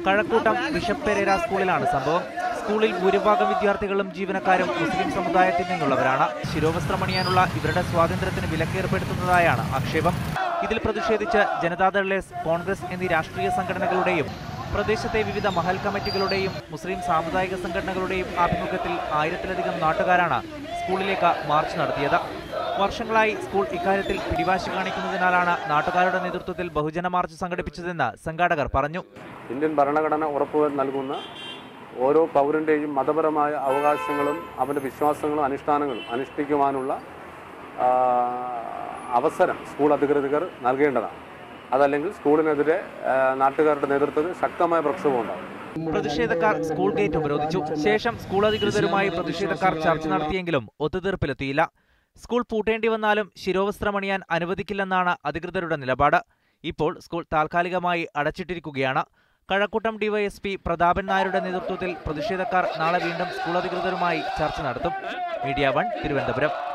Kazhakkoottam bishop Pereira സ്കൂളിലാണ് സംഭവം സ്കൂളിൽ ഭൂരിഭാഗം വിദ്യാർത്ഥികളും ജീവനക്കാരും മുസ്ലിം സമുദായത്തിൽ നിന്നുള്ളവരാണ് ശിരോവസ്ത്രമണിയാനുള്ള ഇവരുടെ സ്വാതന്ത്ര്യത്തിന് വിലക്കേർപ്പെടുത്തുന്നതായാണ് ആക്ഷേപം ഇതിൽ പ്രതിഷേധിച്ച് ജനതാദൾ എസ് കോൺഗ്രസ് എന്നീ രാഷ്ട്രീയ സംഘടനകളുടെയും പ്രദേശത്തെ വിവിധ മഹൽ കമ്മിറ്റികളുടെയും മുസ്ലിം സാമുദായിക സംഘടനകളുടെയും ആഭിമുഖ്യത്തിൽ ആയിരത്തിലധികം നാട്ടുകാരാണ് സ്കൂളിലേക്ക് മാർച്ച് നടത്തിയത് വർഷങ്ങളായി സ്കൂൾ ഇക്കാര്യത്തിൽ പിടിവാശി കാണിക്കുന്നതിനാലാണ് നാട്ടുകാരുടെ നേതൃത്വത്തിൽ ബഹുജന മാർച്ച് സംഘടിപ്പിച്ചതെന്ന് സംഘാടകർ പറഞ്ഞു ഇന്ത്യൻ ഭരണഘടന ഉറപ്പു നൽകുന്ന ഓരോ പൗരൻ്റെയും മതപരമായ അവകാശങ്ങളും അവൻ്റെ വിശ്വാസങ്ങളും അനുഷ്ഠാനങ്ങളും അനുഷ്ഠിക്കുവാനുള്ള ആ, അവസരം സ്കൂൾ അധികൃതർ നൽകേണ്ടതാണ് അതല്ലെങ്കിൽ സ്കൂളിനെതിരെ ആ, നാട്ടുകാരുടെ നേതൃത്വത്തിൽ ശക്തമായ പ്രക്ഷോഭം ഉണ്ടാകും പ്രതിഷേധക്കാർ സ്കൂൾ ഗേറ്റ് ഉപരോധിച്ചു ശേഷം സ്കൂൾ അധികൃതരുമായി പ്രതിഷേധക്കാർ ചർച്ച നടത്തിയെങ്കിലും ഒത്തുതീർപ്പിലെത്തിയില്ല സ്കൂൾ പൂട്ടേണ്ടി വന്നാലും ശിരോവസ്ത്രമണിയാൻ അനുവദിക്കില്ലെന്നാണ് അധികൃതരുടെ നിലപാട് ഇപ്പോൾ സ്കൂൾ താൽക്കാലികമായി അടച്ചിട്ടിരിക്കുകയാണ് കഴക്കൂട്ടം ഡിവൈഎസ്പി പ്രതാപൻ നായരുടെ നേതൃത്വത്തിൽ പ്രതിഷേധക്കാർ നാളെ വീണ്ടും സ്കൂൾ അധികൃതരുമായി ചർച്ച നടത്തും മീഡിയ വൺ തിരുവനന്തപുരം